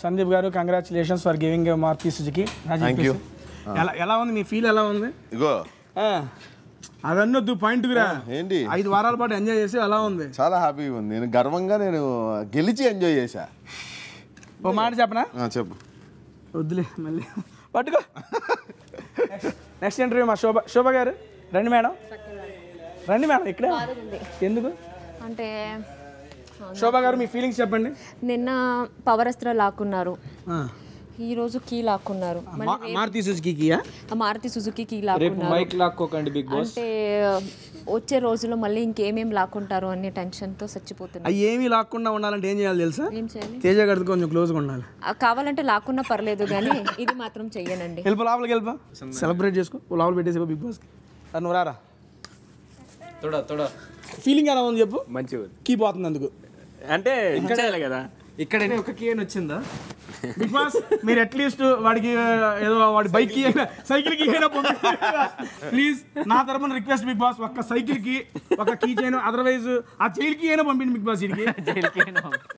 సందీప్ గారు congratulations for giving Maruti Suzuki Thank you. ఎలా ఎలా ఉంది మీ ఫీల్ ఎలా ఉంది ఇగో ఆ, అవన్నీ వద్దు పాయింట్ రా ఏంటి ఐదు వారాల పాటు ఎంజాయ్ చేసి ఎలా ఉంది చాలా హ్యాపీగా ఉంది నేను గర్వంగా నేను గెలిచి ఎంజాయ్ చేశా ఓ మాట చెప్పనా ఆ, చెప్పు వద్దులే మళ్ళీ పట్టుకో నెక్స్ట్ ఇంటర్వ్యూ మా శోభ శోభ గారు రండి మేడం రండి మేడం ఇక్కడ ఎందుకు అంటే శోభ గారు మీ ఫీలింగ్స్ చెప్పండి నిన్న పవర్ అస్త్ర లాక్కున్నారు ఆ. ఈ రోజు కీ లాక్కున్నారు మళ్ళీ మా- మారుతి సుజుకికియా ఆ మారుతి సుజుకి కీ రేపు లాక్కున్నారు మైక్ లాక్కోకండి బిగ్ బాస్ అంటే వచ్చే రోజుల్లో మళ్ళీ ఇంకేమేం లాక్కుంటారు అనే టెన్షన్తో చచ్చిపోతున్నారు అవి ఏమీ లాక్కుండా ఉండాలంటే ఏం చేయాలి తెలుసా ఏం చేయాలి తేజ గారితో కొంచెం క్లోజ్గా ఉండాలి ఆ, కావాలంటే లాక్కున్నా పర్లేదు కానీ ఇది మాత్రం చెయ్యనండి వెళ్ళిపో లోపలికి వెళ్ళిపో సెలబ్రేట్ చేసుకో ఓ లోపల పెట్టేసి బిగ్ బాస్కి సార్ నువ్వు రారా తొడ తొడ ఫీలింగ్ ఎలా ఉంది చెప్పు మంచిగా కీ పోతుంది అందుకు అంటే చేయాలి కదా ఇక్కడనే ఒక కేన్ వచ్చిందా బిగ్ బాస్ మీరు అట్లీస్ట్ వాడికి ఏదో వాడి బైక్ కి అయినా సైకిల్ కి అయినా ప్లీజ్ నా తరపున రిక్వెస్ట్ బిగ్ బాస్ ఒక్క సైకిల్ కి ఒక కీ చైన్ అదర్వైజ్ ఆ జైల్ కి అయినా పంపిండి బిగ్ బాస్ ఇడికి